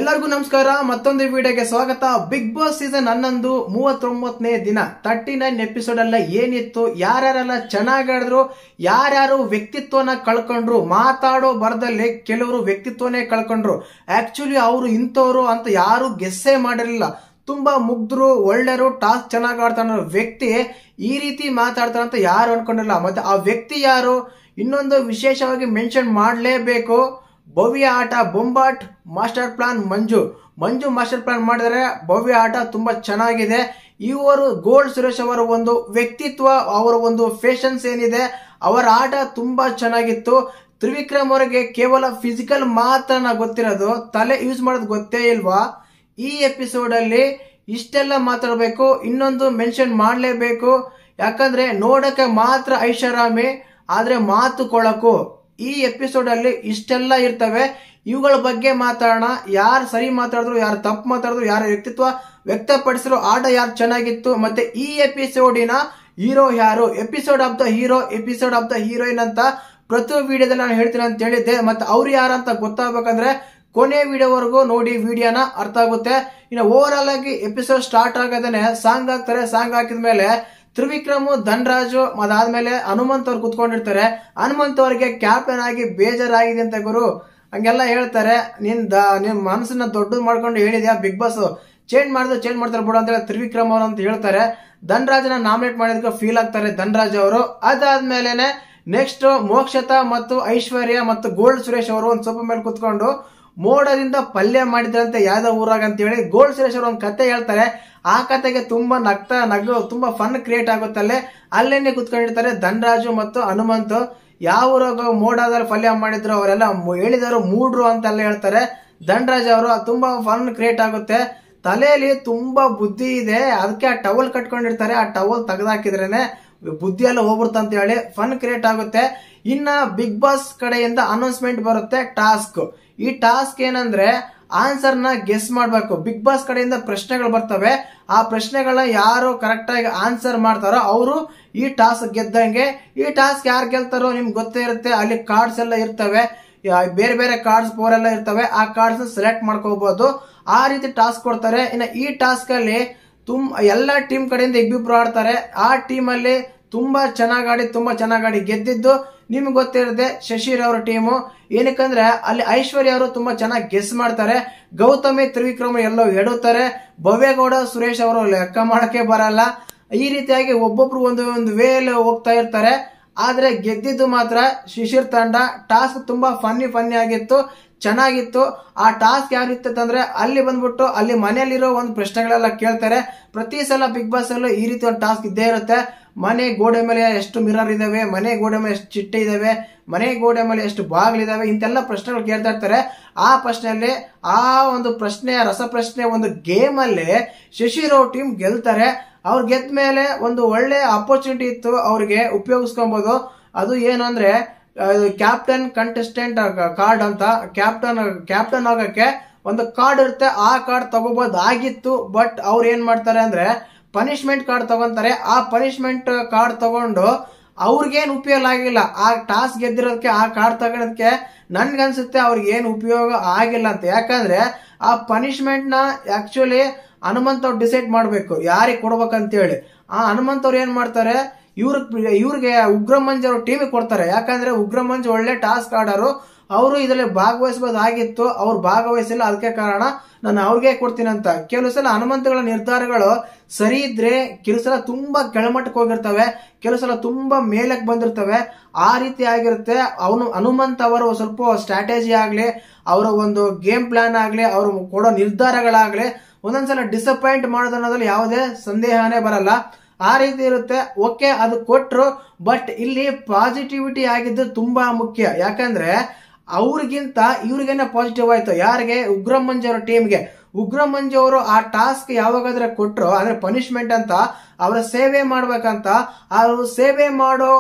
ಎಲ್ಲರಿಗೂ ನಮಸ್ಕಾರ ಮತ್ತೊಂದು ವಿಡಿಯೋಗೆ ಸ್ವಾಗತ ಬಿಗ್ ಬಾಸ್ ಸೀಸನ್ ಹನ್ನೊಂದು ಮೂವತ್ತೊಂಬತ್ತನೇ ದಿನ ತರ್ಟಿ ನೈನ್ ಎಪಿಸೋಡ್ ಎಲ್ಲ ಏನಿತ್ತು ಯಾರ್ಯಾರೆಲ್ಲ ಚೆನ್ನಾಗಿ ಆಡಿದ್ರು ಯಾರ್ಯಾರು ವ್ಯಕ್ತಿತ್ವನ ಕಳ್ಕೊಂಡ್ರು ಮಾತಾಡೋ ಬರದಲ್ಲಿ ಕೆಲವರು ವ್ಯಕ್ತಿತ್ವನೇ ಕಳ್ಕೊಂಡ್ರು ಆಕ್ಚುಲಿ ಅವರು ಇಂಥವ್ರು ಅಂತ ಯಾರು ಗೆಸ್ಸೇ ಮಾಡಿರಲಿಲ್ಲ ತುಂಬಾ ಮುಗ್ಧರು ಒಳ್ಳೆಯರು ಟಾಸ್ಕ್ ಚೆನ್ನಾಗಿ ಆಡ್ತಾನ ವ್ಯಕ್ತಿ ಈ ರೀತಿ ಮಾತಾಡ್ತಾರ ಅಂತ ಯಾರು ಅನ್ಕೊಂಡಿಲ್ಲ ಮತ್ತೆ ಆ ವ್ಯಕ್ತಿ ಯಾರು ಇನ್ನೊಂದು ವಿಶೇಷವಾಗಿ ಮೆನ್ಷನ್ ಮಾಡಲೇಬೇಕು ಭವ್ಯ ಆಟ ಬೊಂಬಾಟ್ master plan Manju Manju master plan ಮಾಡಿದರೆ ಭವ್ಯ ಆಟ ತುಂಬಾ ಚೆನ್ನಾಗಿದೆ ಇವರು ಗೋಲ್ಡ್ ಸುರೇಶ್ ಅವರ ಒಂದು ವ್ಯಕ್ತಿತ್ವ ಅವರ ಒಂದು ಫೇಷನ್ಸ್ ಏನಿದೆ ಅವರ ಆಟ ತುಂಬಾ ಚೆನ್ನಾಗಿತ್ತು ತ್ರಿವಿಕ್ರಮ್ ಅವರಿಗೆ ಕೇವಲ ಫಿಸಿಕಲ್ ಮಾತ್ರ ಗೊತ್ತಿರೋದು ತಲೆ ಯೂಸ್ ಮಾಡೋದು ಗೊತ್ತೇ ಇಲ್ವಾ ಈ ಎಪಿಸೋಡ್ ಅಲ್ಲಿ ಇಷ್ಟೆಲ್ಲ ಮಾತಾಡಬೇಕು ಇನ್ನೊಂದು ಮೆನ್ಷನ್ ಮಾಡಲೇಬೇಕು ಯಾಕಂದ್ರೆ ನೋಡಕ್ಕೆ ಮಾತ್ರ ಐಷಾರಾಮಿ ಆದ್ರೆ ಮಾತು ಕೊಳಕು ಈ ಎಪಿಸೋಡ್ ಅಲ್ಲಿ ಇಷ್ಟೆಲ್ಲ ಇರ್ತವೆ ಇವುಗಳ ಬಗ್ಗೆ ಮಾತಾಡೋಣ ಯಾರು ಸರಿ ಮಾತಾಡಿದ್ರು ಯಾರು ತಪ್ಪು ಮಾತಾಡಿದ್ರು ಯಾರ ವ್ಯಕ್ತಿತ್ವ ವ್ಯಕ್ತಪಡಿಸಿದ್ರು ಆಟ ಯಾರು ಚೆನ್ನಾಗಿತ್ತು ಮತ್ತೆ ಈ ಎಪಿಸೋಡಿನ ಹೀರೋ ಯಾರು episode of the hero episode of the heroine ಅಂತ ಪ್ರತಿ ವಿಡಿಯೋದಲ್ಲಿ ನಾನು ಹೇಳ್ತೀನಿ ಅಂತ ಹೇಳಿದ್ದೆ ಮತ್ತೆ ಅವ್ರು ಯಾರಂತ ಗೊತ್ತಾಗ್ಬೇಕಂದ್ರೆ ಕೊನೆ ವಿಡಿಯೋವರೆಗೂ ನೋಡಿ ವಿಡಿಯೋನ ಅರ್ಥ ಆಗುತ್ತೆ ಇನ್ನು ಓವರ್ ಆಲ್ ಆಗಿ ಎಪಿಸೋಡ್ ಸ್ಟಾರ್ಟ್ ಆಗದೇನೆ ಸಾಂಗ್ ಹಾಕ್ತಾರೆ ಸಾಂಗ್ ಹಾಕಿದ ಮೇಲೆ ತ್ರಿವಿಕ್ರಮ್ ಧನ್ರಾಜು ಅದಾದ್ಮೇಲೆ ಹನುಮಂತ್ ಅವ್ರು ಕುತ್ಕೊಂಡಿರ್ತಾರೆ ಹನುಮಂತ್ ಅವ್ರಿಗೆ ಕ್ಯಾಪ್ಟನ್ ಆಗಿ ಬೇಜಾರಾಗಿದೆ ಅಂತ ಗುರು ಹಂಗೆಲ್ಲ ಹೇಳ್ತಾರೆ ನಿನ್ ದ ನಿನ್ ಮನಸ್ಸನ್ನ ದೊಡ್ಡದು ಮಾಡ್ಕೊಂಡು ಹೇಳಿದ್ಯಾ ಬಿಗ್ ಬಾಸ್ ಚೇಂಜ್ ಮಾಡಿದ್ರು ಚೇಂಜ್ ಮಾಡ್ತಾರೆ ಬಿಡು ಅಂತ ಹೇಳಿ ತ್ರಿವಿಕ್ರಮ್ ಅವರು ಅಂತ ಹೇಳ್ತಾರೆ ಧನ್ರಾಜ್ನ ನಾಮಿನೇಟ್ ಮಾಡಿದ್ಕೆ ಫೀಲ್ ಆಗ್ತಾರೆ ಧನ್ರಾಜ್ ಅವರು ಅದಾದ್ಮೇಲೆನೆ ನೆಕ್ಸ್ಟ್ ಮೋಕ್ಷತಾ ಮತ್ತು ಐಶ್ವರ್ಯ ಮತ್ತು ಗೋಲ್ಡ್ ಸುರೇಶ್ ಅವರು ಒಂದು ಸೊಪ್ಪ ಮೇಲೆ ಕುತ್ಕೊಂಡು ಮೋಡದಿಂದ ಪಲ್ಯ ಮಾಡಿದ್ರಂತೆ ಯಾವ್ದೋ ಊರಾಗ ಅಂತ ಹೇಳಿ ಗೋಲ್ಡ್ ಸುರೇಶ್ ಅವರು ಒಂದು ಕತೆ ಹೇಳ್ತಾರೆ ಆ ಕತೆಗೆ ತುಂಬಾ ನಗ್ತಾ ನಗು ತುಂಬಾ ಫನ್ ಕ್ರಿಯೇಟ್ ಆಗುತ್ತಲ್ಲೇ ಅಲ್ಲೇನೆ ಕುತ್ಕೊಂಡಿರ್ತಾರೆ ಧನ್ರಾಜು ಮತ್ತು ಹನುಮಂತ್ ಯಾವ ಊರಾಗ ಮೋಡದಲ್ಲಿ ಪಲ್ಯ ಮಾಡಿದ್ರು ಅವರೆಲ್ಲ ಹೇಳಿದರು ಮೂಡ್ರು ಅಂತೆಲ್ಲ ಹೇಳ್ತಾರೆ ಧನ್ರಾಜ್ ಅವರು ತುಂಬಾ ಫನ್ ಕ್ರಿಯೇಟ್ ಆಗುತ್ತೆ ತಲೆಯಲ್ಲಿ ತುಂಬಾ ಬುದ್ಧಿ ಇದೆ ಅದಕ್ಕೆ ಆ ಟವಲ್ ಕಟ್ಕೊಂಡಿರ್ತಾರೆ ಆ ಟವಲ್ ತೆಗೆದಾಕಿದ್ರೇನೆ ಬುದ್ಧಿ ಎಲ್ಲ ಹೋಗ್ಬಿಡ್ತಾ ಅಂತ ಹೇಳಿ ಫನ್ ಕ್ರಿಯೇಟ್ ಆಗುತ್ತೆ ಇನ್ನ ಬಿಗ್ ಬಾಸ್ ಕಡೆಯಿಂದ ಅನೌನ್ಸ್ಮೆಂಟ್ ಬರುತ್ತೆ ಟಾಸ್ಕ್ ಈ ಟಾಸ್ಕ್ ಏನಂದ್ರೆ ಆನ್ಸರ್ ನ ಗೆಸ್ ಮಾಡ್ಬೇಕು ಬಿಗ್ ಬಾಸ್ ಕಡೆಯಿಂದ ಪ್ರಶ್ನೆಗಳು ಬರ್ತವೆ ಆ ಪ್ರಶ್ನೆಗಳನ್ನ ಯಾರು ಕರೆಕ್ಟ್ ಆಗಿ ಆನ್ಸರ್ ಮಾಡ್ತಾರೋ ಅವರು ಈ ಟಾಸ್ಕ್ ಗೆದ್ದಂಗೆ ಈ ಟಾಸ್ಕ್ ಯಾರು ಗೆಲ್ತಾರೋ ನಿಮ್ಗೆ ಗೊತ್ತೇ ಇರುತ್ತೆ ಅಲ್ಲಿ ಕಾರ್ಡ್ಸ್ ಎಲ್ಲ ಇರ್ತವೆ ಬೇರೆ ಬೇರೆ ಕಾರ್ಡ್ಸ್ ಪೋರ್ ಎಲ್ಲ ಇರ್ತವೆ ಆ ಕಾರ್ಡ್ಸ್ ಸೆಲೆಕ್ಟ್ ಮಾಡ್ಕೋಬಹುದು ಆ ರೀತಿ ಟಾಸ್ಕ್ ಕೊಡ್ತಾರೆ ಇನ್ನು ಈ ಟಾಸ್ಕ್ ಅಲ್ಲಿ ತುಮ್ ಎಲ್ಲ ಟೀಮ್ ಕಡೆಯಿಂದ ಇಬ್ಬಿಬ್ರು ಆಡ್ತಾರೆ ಆ ಟೀಮ್ ಅಲ್ಲಿ ತುಂಬಾ ಚೆನ್ನಾಗಿ ಆಡಿ ತುಂಬಾ ಚೆನ್ನಾಗಿ ಆಡಿ ಗೆದ್ದಿದ್ದು ನಿಮ್ಗೆ ಗೊತ್ತಿರುತ್ತೆ ಶಶಿರ್ ಅವರ ಟೀಮು ಏನಕ್ಕಂದ್ರೆ ಅಲ್ಲಿ ಐಶ್ವರ್ಯ ಅವರು ತುಂಬಾ ಚೆನ್ನಾಗಿ ಗೆಸ್ ಮಾಡ್ತಾರೆ ಗೌತಮಿ ತ್ರಿವಿಕ್ರಮ ಎಲ್ಲೋ ಎಡುತ್ತಾರೆ ಭವ್ಯಗೌಡ ಸುರೇಶ್ ಅವರು ಲೆಕ್ಕ ಮಾಡಕ್ಕೆ ಬರಲ್ಲ ಈ ರೀತಿಯಾಗಿ ಒಬ್ಬೊಬ್ರು ಒಂದು ಒಂದು ವೇಲ್ ಹೋಗ್ತಾ ಇರ್ತಾರೆ ಆದ್ರೆ ಗೆದ್ದಿದ್ದು ಮಾತ್ರ ಶಿಶಿರ್ ತಂಡ ಟಾಸ್ಕ್ ತುಂಬಾ ಫನ್ನಿ ಫನ್ನಿ ಆಗಿತ್ತು ಚೆನ್ನಾಗಿತ್ತು ಆ ಟಾಸ್ಕ್ ಯಾವ ರೀತಿ ಅಂದ್ರೆ ಅಲ್ಲಿ ಬಂದ್ಬಿಟ್ಟು ಅಲ್ಲಿ ಮನೆಯಲ್ಲಿರೋ ಒಂದು ಪ್ರಶ್ನೆಗಳೆಲ್ಲ ಕೇಳ್ತಾರೆ ಪ್ರತಿ ಸಲ ಬಿಗ್ ಬಾಸ್ ಅಲ್ಲೂ ಈ ರೀತಿ ಒಂದು ಟಾಸ್ಕ್ ಇದ್ದೇ ಇರುತ್ತೆ ಮನೆ ಗೋಡೆ ಮೇಲೆ ಎಷ್ಟು ಮಿರರ್ ಇದಾವೆ ಮನೆ ಗೋಡೆ ಮೇಲೆ ಎಷ್ಟು ಚಿಟ್ಟೆ ಇದಾವೆ ಮನೆ ಗೋಡೆ ಮೇಲೆ ಎಷ್ಟು ಬಾಗಿಲಿದಾವೆ ಇಂತೆಲ್ಲ ಪ್ರಶ್ನೆಗಳು ಕೇಳ್ತಾ ಇರ್ತಾರೆ ಆ ಪ್ರಶ್ನೆಯಲ್ಲಿ ಆ ಒಂದು ಪ್ರಶ್ನೆ ರಸಪ್ರಶ್ನೆ ಒಂದು ಗೇಮ್ ಅಲ್ಲಿ ಶಶಿರಾವ್ ಟೀಮ್ ಗೆಲ್ತಾರೆ ಅವ್ರು ಗೆದ್ದ ಮೇಲೆ ಒಂದು ಒಳ್ಳೆ ಅಪರ್ಚುನಿಟಿ ಇತ್ತು ಅವ್ರಿಗೆ ಉಪಯೋಗಿಸ್ಕೊಬಹುದು ಅದು ಏನು ಅಂದ್ರೆ ಕ್ಯಾಪ್ಟನ್ ಕಂಟೆಸ್ಟೆಂಟ್ ಕಾರ್ಡ್ ಅಂತ ಕ್ಯಾಪ್ಟನ್ ಕ್ಯಾಪ್ಟನ್ ಆಗಕ್ಕೆ ಒಂದು ಕಾರ್ಡ್ ಇರುತ್ತೆ ಆ ಕಾರ್ಡ್ ತಗೋಬಹುದು ಆಗಿತ್ತು ಬಟ್ ಅವ್ರು ಏನ್ ಮಾಡ್ತಾರೆ ಅಂದ್ರೆ ಪನಿಷ್ಮೆಂಟ್ ಕಾರ್ಡ್ ತಗೊಂತಾರೆ ಆ ಪನಿಷ್ಮೆಂಟ್ ಕಾರ್ಡ್ ತಗೊಂಡು ಅವ್ರಿಗೇನು ಉಪಯೋಗ ಆಗಿಲ್ಲ ಆ ಟಾಸ್ಕ್ ಗೆದ್ದಿರೋದಕ್ಕೆ ಆ ಕಾರ್ಡ್ ತಗೊಳೋದಕ್ಕೆ ನನ್ಗನ್ಸುತ್ತೆ ಅವ್ರಿಗೆ ಏನು ಉಪಯೋಗ ಆಗಿಲ್ಲ ಅಂತ ಯಾಕಂದ್ರೆ ಆ ಪನಿಷ್ಮೆಂಟ್ ನ ಆಕ್ಚುಲಿ ಹನುಮಂತ್ ಅವ್ರು ಡಿಸೈಡ್ ಮಾಡ್ಬೇಕು ಯಾರಿಗೆ ಕೊಡ್ಬೇಕಂತ ಹೇಳಿ ಆ ಹನುಮಂತ್ ಅವ್ರು ಏನ್ ಮಾಡ್ತಾರೆ ಇವ್ರ ಇವ್ರಿಗೆ ಉಗ್ರ ಮಂಜ್ ಅವ್ರ ಟೀಮಿಗೆ ಕೊಡ್ತಾರೆ ಯಾಕಂದ್ರೆ ಉಗ್ರ ಮಂಜ್ ಒಳ್ಳೆ ಟಾಸ್ಕ್ ಆಡೋರು ಅವರು ಇದರಲ್ಲಿ ಭಾಗವಹಿಸಬಹುದಾಗಿತ್ತು ಅವ್ರು ಭಾಗವಹಿಸಿಲ್ಲ ಅದಕ್ಕೆ ಕಾರಣ ನಾನು ಅವ್ರಿಗೆ ಕೊಡ್ತೀನಿ ಅಂತ ಕೆಲವು ಸಲ ಹನುಮಂತಗಳ ನಿರ್ಧಾರಗಳು ಸರಿ ಇದ್ರೆ ಕೆಲವು ಸಲ ತುಂಬಾ ಕೆಳಮಟ್ಟಕ್ಕೆ ಹೋಗಿರ್ತವೆ ಕೆಲವು ಸಲ ತುಂಬಾ ಮೇಲಕ್ಕೆ ಬಂದಿರ್ತವೆ ಆ ರೀತಿ ಆಗಿರುತ್ತೆ ಅವನು ಹನುಮಂತ್ ಅವರು ಸ್ವಲ್ಪ ಸ್ಟ್ರಾಟಜಿ ಆಗ್ಲಿ ಅವರ ಒಂದು ಗೇಮ್ ಪ್ಲಾನ್ ಆಗ್ಲಿ ಅವರು ಕೊಡೋ ನಿರ್ಧಾರಗಳಾಗ್ಲಿ ಒಂದೊಂದ್ಸಲ ಡಿಸಪಾಯಿಂಟ್ ಮಾಡೋದು ಅನ್ನೋದ್ರಲ್ಲಿ ಯಾವುದೇ ಸಂದೇಹನೇ ಬರಲ್ಲ ಆ ರೀತಿ ಇರುತ್ತೆ ಓಕೆ ಅದು ಕೊಟ್ರು ಬಟ್ ಇಲ್ಲಿ ಪಾಸಿಟಿವಿಟಿ ಆಗಿದ್ದು ತುಂಬಾ ಮುಖ್ಯ ಯಾಕಂದ್ರೆ ಅವ್ರಿಗಿಂತ ಇವ್ರಿಗೇನೆ ಪಾಸಿಟಿವ್ ಆಯ್ತು ಯಾರಿಗೆ ಉಗ್ರ ಮಂಜು ಅವರ ಟೀಮ್ಗೆ ಉಗ್ರ ಮಂಜು ಅವರು ಆ ಟಾಸ್ಕ್ ಯಾವಾಗಾದ್ರೆ ಕೊಟ್ರು ಅಂದ್ರೆ ಪನಿಷ್ಮೆಂಟ್ ಅಂತ ಅವರ ಸೇವೆ ಮಾಡ್ಬೇಕಂತ ಅವರು ಸೇವೆ ಮಾಡೋ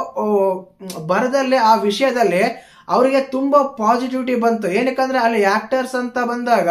ಬರದಲ್ಲಿ ಆ ವಿಷಯದಲ್ಲಿ ಅವರಿಗೆ ತುಂಬಾ ಪಾಸಿಟಿವಿಟಿ ಬಂತು ಏನಕ್ಕಂದ್ರೆ ಅಲ್ಲಿ ಆಕ್ಟರ್ಸ್ ಅಂತ ಬಂದಾಗ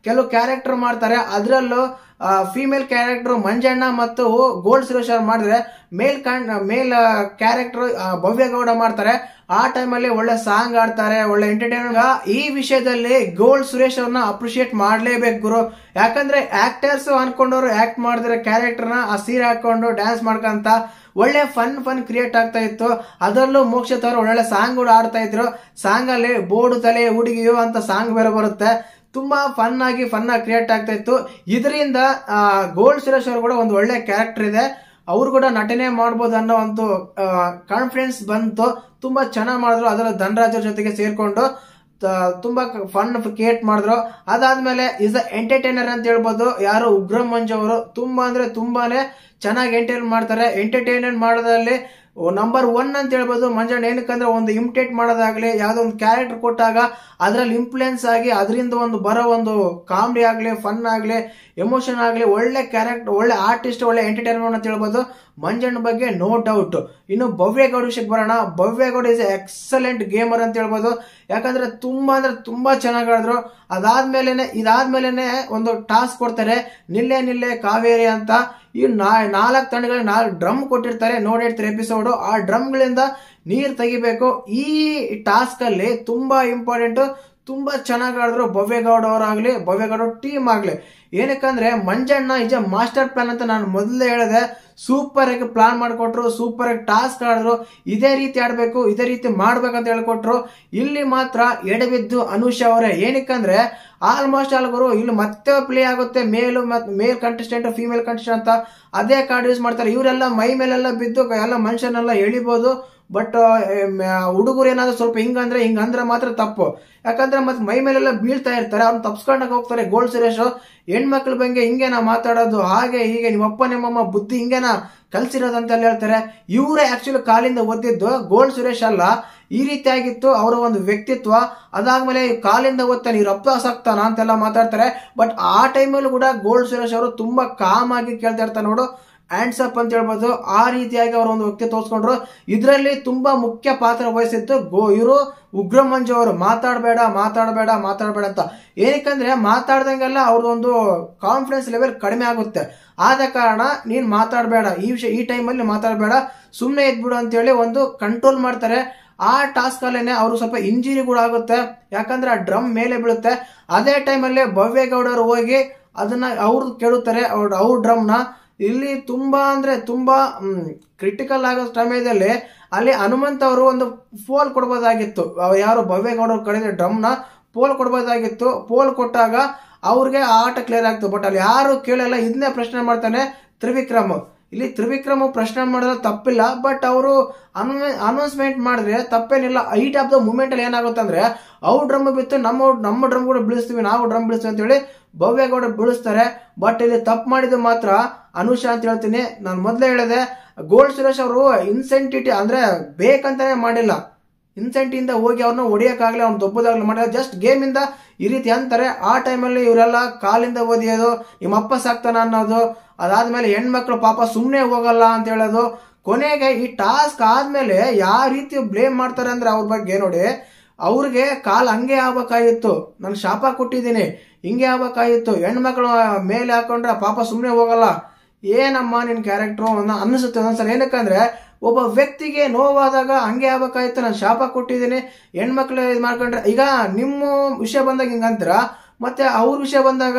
ಕೆಲವು ಕ್ಯಾರೆಕ್ಟರ್ ಮಾಡ್ತಾರೆ ಅದರಲ್ಲೂ ಫಿಮೇಲ್ ಕ್ಯಾರೆಕ್ಟರ್ ಮಂಜಣ್ಣ ಮತ್ತು ಗೋಲ್ಡ್ ಸುರೇಶ್ ಅವ್ರು ಮಾಡಿದ್ರೆ ಮೇಲ್ ಕಾಣ್ ಮೇಲ್ ಕ್ಯಾರೆಕ್ಟರ್ ಭವ್ಯ ಗೌಡ ಮಾಡ್ತಾರೆ ಆ ಟೈಮಲ್ಲಿ ಒಳ್ಳೆ ಸಾಂಗ್ ಆಡ್ತಾರೆ ಒಳ್ಳೆ ಎಂಟರ್ಟೈನ್ಮೆಂಟ್ ಈ ವಿಷಯದಲ್ಲಿ ಗೋಲ್ಡ್ ಸುರೇಶ್ ಅವ್ರನ್ನ ಅಪ್ರಿಶಿಯೇಟ್ ಮಾಡ್ಲೇಬೇಕು ಗುರು ಯಾಕಂದ್ರೆ ಆಕ್ಟರ್ಸ್ ಅನ್ಕೊಂಡವ್ರು ಆಕ್ಟ್ ಮಾಡಿದ್ರೆ ಕ್ಯಾರೆಕ್ಟರ್ನ ಆ ಸೀರೆ ಹಾಕೊಂಡು ಡ್ಯಾನ್ಸ್ ಮಾಡ್ಕೊಂತ ಒಳ್ಳೆ ಫನ್ ಫನ್ ಕ್ರಿಯೇಟ್ ಆಗ್ತಾ ಇತ್ತು ಅದರಲ್ಲೂ ಮೋಕ್ಷ ತವರು ಒಳ್ಳೆ ಸಾಂಗ್ ಕೂಡ ಆಡ್ತಾ ಇದ್ರು ಸಾಂಗ್ ಅಲ್ಲಿ ಬೋಡು ತಲೆ ಹುಡುಗಿಯು ಅಂತ ಸಾಂಗ್ ಬೇರೆ ಬರುತ್ತೆ ತುಂಬಾ ಫನ್ ಆಗಿ ಫನ್ ಆಗಿ ಕ್ರಿಯೇಟ್ ಆಗ್ತಾ ಇತ್ತು ಇದರಿಂದ ಗೋಲ್ಡ್ ಸುರೇಶ್ ಅವರು ಕೂಡ ಒಂದು ಒಳ್ಳೆ ಕ್ಯಾರೆಕ್ಟರ್ ಇದೆ ಅವ್ರು ಕೂಡ ನಟನೆ ಮಾಡ್ಬೋದು ಅನ್ನೋ ಒಂದು ಕಾನ್ಫಿಡೆನ್ಸ್ ಬಂತು ತುಂಬಾ ಚೆನ್ನಾಗಿ ಮಾಡಿದ್ರು ಅದರ ಧನರಾಜ್ ಅವ್ರ ಜೊತೆಗೆ ಸೇರ್ಕೊಂಡು ತ- ತುಂಬಾ ಫನ್ ಕ್ರಿಯೇಟ್ ಮಾಡಿದ್ರು ಅದಾದ್ಮೇಲೆ ಇಸ್ ಎಂಟರ್ಟೈನರ್ ಅಂತ ಹೇಳ್ಬೋದು ಯಾರು ಉಗ್ರಂ ಮಂಜು ಅವರು ತುಂಬಾ ಅಂದ್ರೆ ತುಂಬಾನೇ ಚೆನ್ನಾಗಿ ಎಂಟರ್ಟೈನ್ ಮಾಡ್ತಾರೆ ಎಂಟರ್ಟೈನ್ಮೆಂಟ್ ಮಾಡೋದ್ರಲ್ಲಿ ನಂಬರ್ ಒನ್ ಅಂತ ಹೇಳ್ಬೋದು ಮಂಜಣ್ಣ ಏನಕ್ಕಂದ್ರೆ ಒಂದು ಇಮಿಟೇಟ್ ಮಾಡೋದಾಗ್ಲಿ ಯಾವ್ದೋ ಒಂದು ಕ್ಯಾರೆಕ್ಟರ್ ಕೊಟ್ಟಾಗ ಅದ್ರಲ್ಲಿ ಇನ್ಫ್ಲುಯೆನ್ಸ್ ಆಗಿ ಅದರಿಂದ ಒಂದು ಬರೋ ಒಂದು ಕಾಮಿಡಿ ಆಗ್ಲಿ ಫನ್ ಆಗ್ಲಿ ಎಮೋಷನ್ ಆಗ್ಲಿ ಒಳ್ಳೆ ಕ್ಯಾರೆಕ್ಟರ್ ಒಳ್ಳೆ ಆರ್ಟಿಸ್ಟ್ ಒಳ್ಳೆ ಎಂಟರ್ಟೈನ್ಮೆಂಟ್ ಅಂತ ಹೇಳ್ಬೋದು ಮಂಜಣ್ಣ ಬಗ್ಗೆ ನೋ ಡೌಟ್ ಇನ್ನು ಭವ್ಯಗೌಡ ವಿಷಯಕ್ಕೆ ಬರೋಣ ಭವ್ಯಗೌಡ ಇಸ್ ಎಕ್ಸಲೆಂಟ್ ಗೇಮರ್ ಅಂತ ಹೇಳ್ಬೋದು ಯಾಕಂದ್ರೆ ತುಂಬಾ ಅಂದ್ರೆ ತುಂಬಾ ಚೆನ್ನಾಗಿ ಆಡಿದ್ರು ಅದಾದ್ಮೇಲೆನೆ ಇದಾದ್ಮೇಲೆನೆ ಒಂದು ಟಾಸ್ಕ್ ಕೊಡ್ತಾರೆ ನಿಲ್ಲೆ ನಿಲ್ಲೆ ಕಾವೇರಿ ಅಂತ ಈ ನಾಲ್ಕು ತಂಡಗಳಿಗೆ ನಾಲ್ಕು ಡ್ರಮ್ ಕೊಟ್ಟಿರ್ತಾರೆ ನೋಡಿರ್ತಾರೆ ಎಪಿಸೋಡ್ ಆ ಡ್ರಮ್ಗಳಿಂದ ನೀರ್ ತೆಗಿಬೇಕು ಈ ಟಾಸ್ಕ್ ಅಲ್ಲಿ ತುಂಬಾ ಇಂಪಾರ್ಟೆಂಟ್ ತುಂಬಾ ಚೆನ್ನಾಗಿ ಆಡಿದ್ರು ಭವ್ಯಗೌಡ ಅವರಾಗ್ಲಿ ಭವ್ಯಗೌಡ ಟೀಮ್ ಆಗ್ಲಿ ಏನಕ್ಕಂದ್ರೆ ಮಂಜಣ್ಣ ಇಜ ಮಾಸ್ಟರ್ ಪ್ಲಾನ್ ಅಂತ ನಾನು ಮೊದಲೇ ಹೇಳಿದೆ ಸೂಪರ್ ಆಗಿ ಪ್ಲಾನ್ ಮಾಡಿಕೊಟ್ರು ಸೂಪರ್ ಆಗಿ ಟಾಸ್ಕ್ ಆಡಿದ್ರು ಇದೇ ರೀತಿ ಆಡ್ಬೇಕು ಇದೇ ರೀತಿ ಮಾಡ್ಬೇಕಂತ ಹೇಳ್ಕೊಟ್ರು ಇಲ್ಲಿ ಮಾತ್ರ ಎಡಬಿದ್ದು ಅನುಷಾ ಅವರೇ ಏನಕ್ಕಂದ್ರೆ ಆಲ್ಮೋಸ್ಟ್ ಆಲ್ ಗುರು ಇಲ್ಲಿ ಮತ್ತೆ ಪ್ಲೇ ಆಗುತ್ತೆ ಮೇಲು ಮೇಲ್ ಕಂಟೆಸ್ಟೆಂಟ್ ಫಿಮೇಲ್ ಕಂಟೆಸ್ಟೆಂಟ್ ಅಂತ ಅದೇ ಕಾರ್ಡ್ ಯೂಸ್ ಮಾಡ್ತಾರೆ ಇವರೆಲ್ಲ ಮೈ ಮೇಲೆಲ್ಲ ಬಿದ್ದು ಎಲ್ಲ ಮನುಷ್ಯನೆಲ್ಲ ಎಳಿಬಹುದು ಬಟ್ ಹುಡುಗರು ಏನಾದ್ರು ಸ್ವಲ್ಪ ಹಿಂಗಂದ್ರೆ ಹಿಂಗಂದ್ರೆ ಮಾತ್ರ ತಪ್ಪು ಯಾಕಂದ್ರೆ ಮತ್ತೆ ಮೈ ಮೇಲೆಲ್ಲ ಬೀಳ್ತಾ ಇರ್ತಾರೆ ಅವ್ನು ತಪ್ಸ್ಕೊಂಡಾಗ ಹೋಗ್ತಾರೆ ಗೋಲ್ಡ್ ಸುರೇಶ್ ಹೆಣ್ಮಕ್ಳ ಬಗ್ಗೆ ಹಿಂಗೇನಾ ಮಾತಾಡೋದು ಹಾಗೆ ಹೀಗೆ ನಿಮ್ಮಪ್ಪ ನಿಮ್ಮಮ್ಮ ಬುದ್ಧಿ ಹಿಂಗೇನಾ ಕಲ್ಸಿರೋದಂತೆಲ್ಲ ಹೇಳ್ತಾರೆ ಇವರೇ ಆಕ್ಚುಲಿ ಕಾಲಿಂದ ಒದ್ದಿದ್ದು ಗೋಲ್ಡ್ ಸುರೇಶ್ ಅಲ್ಲ ಈ ರೀತಿಯಾಗಿತ್ತು ಅವರ ಒಂದು ವ್ಯಕ್ತಿತ್ವ ಅದಾದ್ಮೇಲೆ ಕಾಲಿಂದ ಓದ್ತಾನೆ ಇವ್ರು ಅಪ್ಪಾಸಾಗ್ತಾನ ಅಂತೆಲ್ಲ ಮಾತಾಡ್ತಾರೆ ಬಟ್ ಆ ಟೈಮಲ್ಲೂ ಕೂಡ ಗೋಲ್ಡ್ ಸುರೇಶ್ ಅವರು ತುಂಬಾ ಕಾಮ್ ಆಗಿ ಕೇಳ್ತಾ ಇರ್ತಾರೆ ನೋಡು ಹ್ಯಾಂಡ್ಸ್ ಅಪ್ ಅಂತ ಹೇಳ್ಬೋದು ಆ ರೀತಿಯಾಗಿ ಅವರ ಒಂದು ವ್ಯಕ್ತಿ ತೋರಿಸ್ಕೊಂಡ್ರು ಇದರಲ್ಲಿ ತುಂಬಾ ಮುಖ್ಯ ಪಾತ್ರ ವಹಿಸಿತ್ತು ಗೋ ಇವರು ಉಗ್ರ ಮಂಜು ಅವರು ಮಾತಾಡಬೇಡ ಮಾತಾಡಬೇಡ ಮಾತಾಡಬೇಡ ಅಂತ ಏನಕ್ಕಂದ್ರೆ ಮಾತಾಡ್ದಂಗೆಲ್ಲ ಅವ್ರದೊಂದು ಕಾನ್ಫಿಡೆನ್ಸ್ ಲೆವೆಲ್ ಕಡಿಮೆ ಆಗುತ್ತೆ ಆದ ಕಾರಣ ನೀನ್ ಮಾತಾಡಬೇಡ ಈ ವಿಷಯ ಈ ಟೈಮಲ್ಲಿ ಮಾತಾಡಬೇಡ ಸುಮ್ಮನೆ ಇದ್ಬಿಡು ಅಂತೇಳಿ ಒಂದು ಕಂಟ್ರೋಲ್ ಮಾಡ್ತಾರೆ ಆ ಟಾಸ್ಕ್ ಅಲ್ಲೇನೆ ಅವರು ಸ್ವಲ್ಪ ಇಂಜುರಿ ಕೂಡ ಆಗುತ್ತೆ ಯಾಕಂದ್ರೆ ಆ ಡ್ರಮ್ ಮೇಲೆ ಬೀಳುತ್ತೆ ಅದೇ ಟೈಮಲ್ಲಿ ಭವ್ಯಗೌಡರು ಹೋಗಿ ಅದನ್ನ ಅವ್ರು ಕೇಳುತ್ತಾರೆ ಅವ್ರ ಅವ್ರ ಡ್ರಮ್ನ ಇಲ್ಲಿ ತುಂಬಾ ಅಂದ್ರೆ ತುಂಬಾ ಕ್ರಿಟಿಕಲ್ ಆಗೋ ಸಮಯದಲ್ಲಿ ಅಲ್ಲಿ ಹನುಮಂತ್ ಅವರು ಒಂದು ಪೋಲ್ ಕೊಡ್ಬೋದಾಗಿತ್ತು ಅವ್ ಯಾರು ಭವ್ಯಗೌಡ ಕಡೆ ಡ್ರಮ್ನ ಪೋಲ್ ಕೊಡ್ಬೋದಾಗಿತ್ತು ಪೋಲ್ ಕೊಟ್ಟಾಗ ಅವ್ರಿಗೆ ಆ ಆಟ ಕ್ಲಿಯರ್ ಆಗ್ತು ಬಟ್ ಅಲ್ಲಿ ಯಾರು ಕೇಳಲ್ಲ ಇದನ್ನೇ ಪ್ರಶ್ನೆ ಮಾಡ್ತಾನೆ ತ್ರಿವಿಕ್ರಮ್ ಇಲ್ಲಿ ತ್ರಿವಿಕ್ರಮ್ ಪ್ರಶ್ನೆ ಮಾಡೋದು ತಪ್ಪಿಲ್ಲ ಬಟ್ ಅವರು ಅನೌನ್ಸ್ಮೆಂಟ್ ಮಾಡಿದ್ರೆ ತಪ್ಪೇನಿಲ್ಲ ಐಟ್ ಆಫ್ ದ ಮೂಮೆಂಟ್ ಅಲ್ಲಿ ಏನಾಗುತ್ತೆ ಅಂದ್ರೆ ಅವ್ರ ಡ್ರಮ್ ಬಿತ್ತು ನಮ್ಮ ನಮ್ಮ ಡ್ರಮ್ ಕೂಡ ಬೀಳಿಸ್ತೀವಿ ನಾವು ಡ್ರಮ್ ಬೀಳಿಸ್ತೀವಿ ಅಂತ ಹೇಳಿ ಭವ್ಯಗೌಡ ಬೀಳಿಸ್ತಾರೆ ಬಟ್ ಇಲ್ಲಿ ತಪ್ಪು ಮಾಡಿದ ಮಾತ್ರ ಅನುಷಾ ಅಂತ ಹೇಳ್ತೀನಿ ನಾನು ಮೊದಲೇ ಹೇಳಿದೆ ಗೋಲ್ಡ್ ಸುರೇಶ್ ಅವರು ಇನ್ಸೆಂಟಿಟಿ ಅಂದ್ರೆ ಬೇಕಂತಾನೆ ಮಾಡಿಲ್ಲ ಇನ್ಸೆಂಟ್ ಇಂದ ಹೋಗಿ ಅವ್ರನ್ನ ಹೊಡಿಯಕ್ಕಾಗ್ಲಿ ಅವ್ನ ದೊಬ್ಬದಾಗ್ಲಿ ಮಾಡಿಲ್ಲ ಜಸ್ಟ್ ಗೇಮ್ ಇಂದ ಈ ರೀತಿ ಅಂತಾರೆ ಆ ಟೈಮಲ್ಲಿ ಇವರೆಲ್ಲ ಕಾಲಿಂದ ಓದಿಯೋದು ನಿಮ್ಮ ಅಪ್ಪ ಸಾಕ್ತಾನ ಅನ್ನೋದು ಅದಾದ್ಮೇಲೆ ಹೆಣ್ಮಕ್ಳು ಪಾಪ ಸುಮ್ಮನೆ ಹೋಗಲ್ಲ ಅಂತ ಹೇಳೋದು ಕೊನೆಗೆ ಈ ಟಾಸ್ಕ್ ಆದ್ಮೇಲೆ ಯಾವ ರೀತಿ ಬ್ಲೇಮ್ ಮಾಡ್ತಾರೆ ಅಂದ್ರೆ ಅವ್ರ ಬಗ್ಗೆ ನೋಡಿ ಅವ್ರಿಗೆ ಕಾಲ್ ಹಂಗೆ ಆಗ್ಬೇಕಾಗಿತ್ತು ನಾನು ಶಾಪ ಕೊಟ್ಟಿದ್ದೀನಿ ಹಿಂಗೆ ಆಗ್ಬೇಕಾಗಿತ್ತು ಹೆಣ್ಮಕ್ಳು ಮೇಲೆ ಹಾಕೊಂಡ್ರೆ ಪಾಪ ಸುಮ್ಮನೆ ಹೋಗಲ್ಲ ಏನಮ್ಮ ನಿನ್ ಕ್ಯಾರೆಕ್ಟ್ರು ಅನ್ನಿಸುತ್ತೆ ಒಂದೊಂದ್ಸಲ ಏನಕ್ಕಂದ್ರೆ ಒಬ್ಬ ವ್ಯಕ್ತಿಗೆ ನೋವಾದಾಗ ಹಂಗೆ ಆಗ್ಬೇಕಾಯ್ತು ನಾನು ಶಾಪ ಕೊಟ್ಟಿದ್ದೀನಿ ಹೆಣ್ಮಕ್ಳು ಇದು ಮಾಡ್ಕೊಂಡ್ರೆ ಈಗ ನಿಮ್ಮ ವಿಷಯ ಬಂದಾಗ ಹಿಂಗಂತೀರ ಮತ್ತೆ ಅವ್ರ ವಿಷಯ ಬಂದಾಗ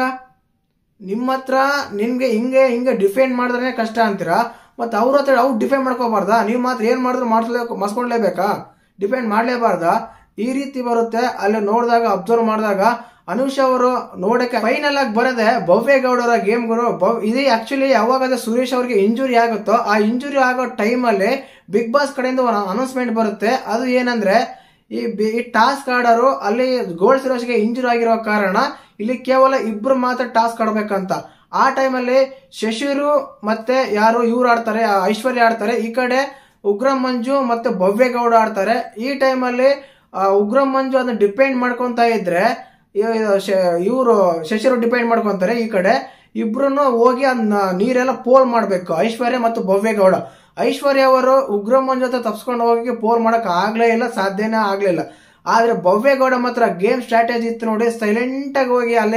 ನಿಮ್ಮ ಹತ್ರ ನಿಮ್ಗೆ ಹಿಂಗೆ ಹಿಂಗೆ ಡಿಫೆಂಡ್ ಮಾಡಿದ್ರೆ ಕಷ್ಟ ಅಂತೀರಾ ಮತ್ತೆ ಅವ್ರ ಹತ್ರ ಅವ್ರು ಡಿಫೆಂಡ್ ಮಾಡ್ಕೋಬಾರ್ದಾ ನೀವು ಮಾತ್ರ ಏನ್ ಮಾಡಿದ್ರು ಮಾಡಿಸ್ಲೇ ಮಸ್ಕೊಂಡ್ಲೇಬೇಕಾ ಡಿಪೆಂಡ್ ಮಾಡ್ಲೇಬಾರ್ದಾ ಈ ರೀತಿ ಬರುತ್ತೆ ಅಲ್ಲಿ ನೋಡಿದಾಗ ಅಬ್ಸರ್ವ್ ಮಾಡಿದಾಗ ಅನುಷ್ ಅವರು ನೋಡಕ್ಕೆ ಫೈನಲ್ ಆಗಿ ಬರದೆ ಭವ್ಯಗೌಡರ ಗೇಮ್ಗಳು ಇದು ಆಕ್ಚುಲಿ ಯಾವಾಗ ಸುರೇಶ್ ಅವ್ರಿಗೆ ಇಂಜುರಿ ಆಗುತ್ತೋ ಆ ಇಂಜುರಿ ಆಗೋ ಟೈಮಲ್ಲಿ ಬಿಗ್ ಬಾಸ್ ಕಡೆಯಿಂದ ಅನೌನ್ಸ್ಮೆಂಟ್ ಬರುತ್ತೆ ಅದು ಏನಂದ್ರೆ ಈ ಬಿ- ಈ ಟಾಸ್ಕ್ ಆಡೋರು ಅಲ್ಲಿ ಗೋಲ್ಡ್ ಸುರೇಶ್ಗೆ ಇಂಜುರಿ ಆಗಿರೋ ಕಾರಣ ಇಲ್ಲಿ ಕೇವಲ ಇಬ್ರು ಮಾತ್ರ ಟಾಸ್ಕ್ ಆಡ್ಬೇಕಂತ ಆ ಟೈಮಲ್ಲಿ ಶಶಿರು ಮತ್ತೆ ಯಾರು ಇವ್ರು ಆಡ್ತಾರೆ ಆ ಐಶ್ವರ್ಯ ಆಡ್ತಾರೆ ಈ ಕಡೆ ಉಗ್ರ ಮಂಜು ಮತ್ತೆ ಭವ್ಯಗೌಡ ಆಡ್ತಾರೆ ಈ ಟೈಮಲ್ಲಿ ಉಗ್ರ ಮಂಜು ಅದನ್ನ ಡಿಪೆಂಡ್ ಮಾಡ್ಕೊಂತ ಇದ್ರೆ ಇವರು ಶಶಿರು ಡಿಪೆಂಡ್ ಮಾಡ್ಕೊಂತಾರೆ ಈ ಕಡೆ ಇಬ್ರು ಹೋಗಿ ಅದನ್ನ ನೀರೆಲ್ಲ ಪೋಲ್ ಮಾಡ್ಬೇಕು ಐಶ್ವರ್ಯ ಮತ್ತು ಭವ್ಯಗೌಡ ಐಶ್ವರ್ಯ ಅವರು ಉಗ್ರ ಮಂಜು ಜೊತೆ ತಪ್ಸ್ಕೊಂಡು ಹೋಗಿ ಪೋಲ್ ಮಾಡಕ್ ಆಗ್ಲೇ ಇಲ್ಲ ಸಾಧ್ಯನೇ ಆಗ್ಲಿಲ್ಲ ಆದ್ರೆ ಭವ್ಯಗೌಡ ಮಾತ್ರ ಗೇಮ್ ಸ್ಟ್ರಾಟಜಿ ಇತ್ತು ನೋಡಿ ಸೈಲೆಂಟ್ ಆಗಿ ಹೋಗಿ ಅಲ್ಲಿ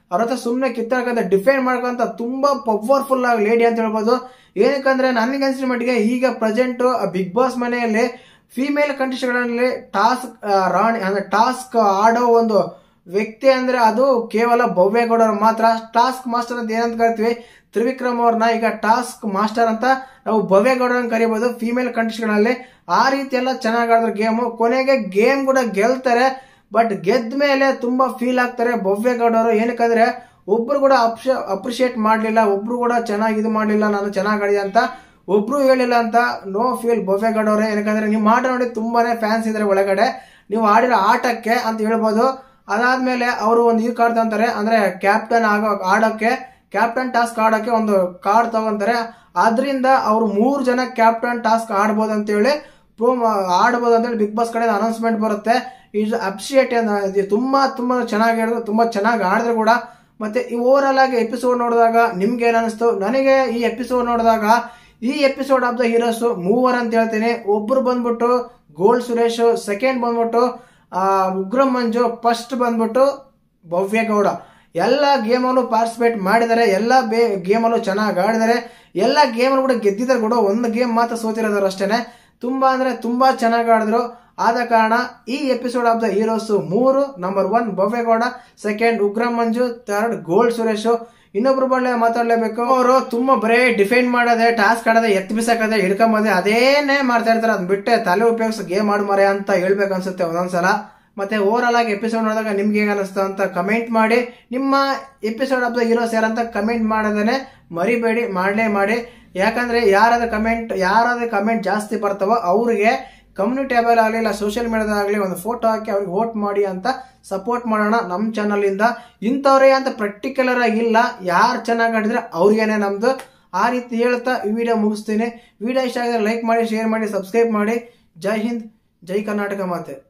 ಅವ್ರ ಹತ್ರ ಸುಮ್ಮನೆ ಕಿತ್ತಾಡ್ಕೊಂತ ಡಿಫೆಂಡ್ ಮಾಡ್ಕೊಂತ ತುಂಬಾ ಪವರ್ಫುಲ್ ಆಗಿ ಲೇಡಿ ಅಂತ ಹೇಳ್ಬೋದು ಏನಕ್ಕಂದ್ರೆ ನನಗೆ ಅನ್ಸಿದ ಮಟ್ಟಿಗೆ ಈಗ ಪ್ರೆಸೆಂಟ್ ಬಿಗ್ ಬಾಸ್ ಮನೆಯಲ್ಲಿ ಫಿಮೇಲ್ ಕಂಟೆಸ್ಟ್ಗಳಲ್ಲಿ ಟಾಸ್ಕ್ ರಾಣಿ ಅಂದ್ರೆ ಟಾಸ್ಕ್ ಆಡೋ ಒಂದು ವ್ಯಕ್ತಿ ಅಂದ್ರೆ ಅದು ಕೇವಲ ಭವ್ಯಗೌಡರು ಮಾತ್ರ ಟಾಸ್ಕ್ ಮಾಸ್ಟರ್ ಅಂತ ಏನಂತ ಕರಿತೀವಿ ತ್ರಿವಿಕ್ರಮ್ ಅವ್ರನ್ನ ಈಗ ಟಾಸ್ಕ್ ಮಾಸ್ಟರ್ ಅಂತ ನಾವು ಭವ್ಯಗೌಡರನ್ನ ಕರಿಬಹುದು ಫಿಮೇಲ್ ಕಂಟೆಸ್ಟ್ಗಳಲ್ಲಿ ಆ ರೀತಿ ಎಲ್ಲ ಚೆನ್ನಾಗಿ ಆಡಿದ್ರು ಗೇಮು ಕೊನೆಗೆ ಗೇಮ್ ಕೂಡ ಗೆಲ್ತಾರೆ ಬಟ್ ಗೆದ್ದ ಮೇಲೆ ತುಂಬಾ ಫೀಲ್ ಆಗ್ತಾರೆ ಭವ್ಯಗೌಡರು ಏನಕ್ಕಂದ್ರೆ ಒಬ್ರು ಕೂಡ ಅಪ್ರಿಶಿಯೇಟ್ ಮಾಡ್ಲಿಲ್ಲ ಒಬ್ರು ಕೂಡ ಚೆನ್ನಾಗಿ ಇದು ಮಾಡ್ಲಿಲ್ಲ ನಾನು ಚೆನ್ನಾಗಿ ಆಡಿದೆ ಅಂತ ಒಬ್ರು ಹೇಳಿಲ್ಲ ಅಂತ ನೋ ಫೀಲ್ ಭವ್ಯಗೌಡ ಅವರೇ ಯಾಕಂದ್ರೆ ನೀವು ಆಟ ನೋಡಿ ತುಂಬಾನೇ ಫ್ಯಾನ್ಸ್ ಇದ್ರೆ ಒಳಗಡೆ ನೀವು ಆಡಿರೋ ಆಟಕ್ಕೆ ಅಂತ ಹೇಳ್ಬೋದು ಅದಾದ್ಮೇಲೆ ಅವರು ಒಂದು ಈ ಕಾರ್ಡ್ ತಗೊಂತಾರೆ ಅಂದ್ರೆ ಕ್ಯಾಪ್ಟನ್ ಆಗೋ ಆಡೋಕೆ ಕ್ಯಾಪ್ಟನ್ ಟಾಸ್ಕ್ ಆಡೋಕೆ ಒಂದು ಕಾರ್ಡ್ ತಗೊಂತಾರೆ ಅದರಿಂದ ಅವರು ಮೂರು ಜನ ಕ್ಯಾಪ್ಟನ್ ಟಾಸ್ಕ್ ಆಡ್ಬೋದು ಅಂತ ಹೇಳಿ ಪ್ರೂವ್ ಆಡ್ಬೋದು ಅಂತ ಹೇಳಿ ಬಿಗ್ ಬಾಸ್ ಕಡೆ ಅನೌನ್ಸ್ಮೆಂಟ್ ಬರುತ್ತೆ ಇಸ್ ಅಪ್ರಿಶಿಯೇಟ್ ತುಂಬಾ ತುಂಬಾ ಚೆನ್ನಾಗಿ ಹೇಳಿದ್ರು ತುಂಬಾ ಚೆನ್ನಾಗಿ ಆಡಿದ್ರು ಕೂಡ ಮತ್ತೆ ಈ ಓವರ್ ಆಗಿ ಎಪಿಸೋಡ್ ನೋಡಿದಾಗ ನಿಮ್ಗೆ ಏನ್ ಅನಿಸ್ತು ನನಗೆ ಈ ಎಪಿಸೋಡ್ ನೋಡಿದಾಗ ಈ ಎಪಿಸೋಡ್ ಆಫ್ ದ ಹೀರೋಸ್ ಮೂವರ್ ಅಂತ ಹೇಳ್ತೀನಿ ಒಬ್ರು ಬಂದ್ಬಿಟ್ಟು ಗೋಲ್ಡ್ ಸುರೇಶ್ ಸೆಕೆಂಡ್ ಬಂದ್ಬಿಟ್ಟು ಆ, ಉಗ್ರಂ ಮಂಜು ಫಸ್ಟ್ ಬಂದ್ಬಿಟ್ಟು ಭವ್ಯಗೌಡ ಎಲ್ಲ ಗೇಮಲ್ಲೂ ಪಾರ್ಟಿಸಿಪೇಟ್ ಮಾಡಿದ್ದಾರೆ ಎಲ್ಲ ಬೇ ಗೇಮಲ್ಲೂ ಚೆನ್ನಾಗಿ ಆಡಿದ್ದಾರೆ ಎಲ್ಲ ಗೇಮಲ್ಲೂ ಕೂಡ ಗೆದ್ದಿದ್ದಾರೆ ಕೂಡ ಒಂದು ಗೇಮ್ ಮಾತ್ರ ಸೋತಿರೋದ್ರು ಅಷ್ಟೇನೆ ತುಂಬಾ ಅಂದ್ರೆ ತುಂಬಾ ಚೆನ್ನಾಗಿ ಆಡಿದ್ರು ಆದ ಕಾರಣ ಈ ಎಪಿಸೋಡ್ ಆಫ್ ದ ಹೀರೋಸ್ ಮೂರು number one Bhavya Gowda second Ugram Manju third gold Suresh ಇನ್ನೊಬ್ರು ಬಳ್ಳೆ ಮಾತಾಡ್ಲೇಬೇಕು ಅವರು ತುಂಬಾ ಬರೇ ಡಿಫೆಂಡ್ ಮಾಡೋದೆ ಟಾಸ್ಕ್ ಆಡೋದೆ ಎತ್ ಬಿಸಾಕದೆ ಹಿಡ್ಕೊಂಬದೆ ಅದೇನೇ ಮಾಡ್ತಾ ಇರ್ತಾರೆ ಅದ್ ಬಿಟ್ಟೆ ತಲೆ ಉಪಯೋಗಿಸಿ ಗೇಮ್ ಆಡ್ ಮರೆ ಅಂತ ಹೇಳ್ಬೇಕು ಅನ್ಸುತ್ತೆ ಒಂದೊಂದ್ಸಲ ಮತ್ತೆ ಓವರ್ ಆಲ್ ಆಗಿ ಎಪಿಸೋಡ್ ನೋಡಿದಾಗ ನಿಮ್ಗೆ ಹೇಗೆ ಅನಿಸ್ತು ಅಂತ ಕಮೆಂಟ್ ಮಾಡಿ ನಿಮ್ಮ ಎಪಿಸೋಡ್ ಆಫ್ ದ ಹೀರೋಸ್ ಯಾರಂತ ಕಮೆಂಟ್ ಮಾಡೋದನ್ನೇ ಮರಿಬೇಡಿ ಮಾಡಲೇ ಮಾಡಿ ಯಾಕಂದ್ರೆ ಯಾರಾದ ಕಮೆಂಟ್ ಯಾರಾದ ಕಮೆಂಟ್ ಜಾಸ್ತಿ ಬರ್ತಾವೋ ಅವ್ರಿಗೆ ಕಮ್ಯುನಿಟಿ ಟ್ಯಾಬಲ್ ಆಗಲಿ ಇಲ್ಲ ಸೋಷಿಯಲ್ ಮೀಡಿಯಾದಾಗಲಿ ಒಂದು ಫೋಟೋ ಹಾಕಿ ಅವ್ರಿಗೆ ವೋಟ್ ಮಾಡಿ ಅಂತ ಸಪೋರ್ಟ್ ಮಾಡೋಣ ನಮ್ಮ ಚಾನಲ್ ಇಂದ ಇಂಥವ್ರೇ ಅಂತ ಪರ್ಟಿಕ್ಯುಲರ್ ಆಗಿ ಇಲ್ಲ ಯಾರು ಚೆನ್ನಾಗಿ ಆಡಿದ್ರೆ ಅವ್ರಿಗೇನೆ ನಮ್ದು ಆ ರೀತಿ ಹೇಳ್ತಾ ಈ ವಿಡಿಯೋ ಮುಗಿಸ್ತೀನಿ ವಿಡಿಯೋ ಇಷ್ಟ ಆಗಿದ್ರೆ ಲೈಕ್ ಮಾಡಿ ಶೇರ್ ಮಾಡಿ ಸಬ್ಸ್ಕ್ರೈಬ್ ಮಾಡಿ ಜೈ ಹಿಂದ್ ಜೈ ಕರ್ನಾಟಕ ಮಾತೆ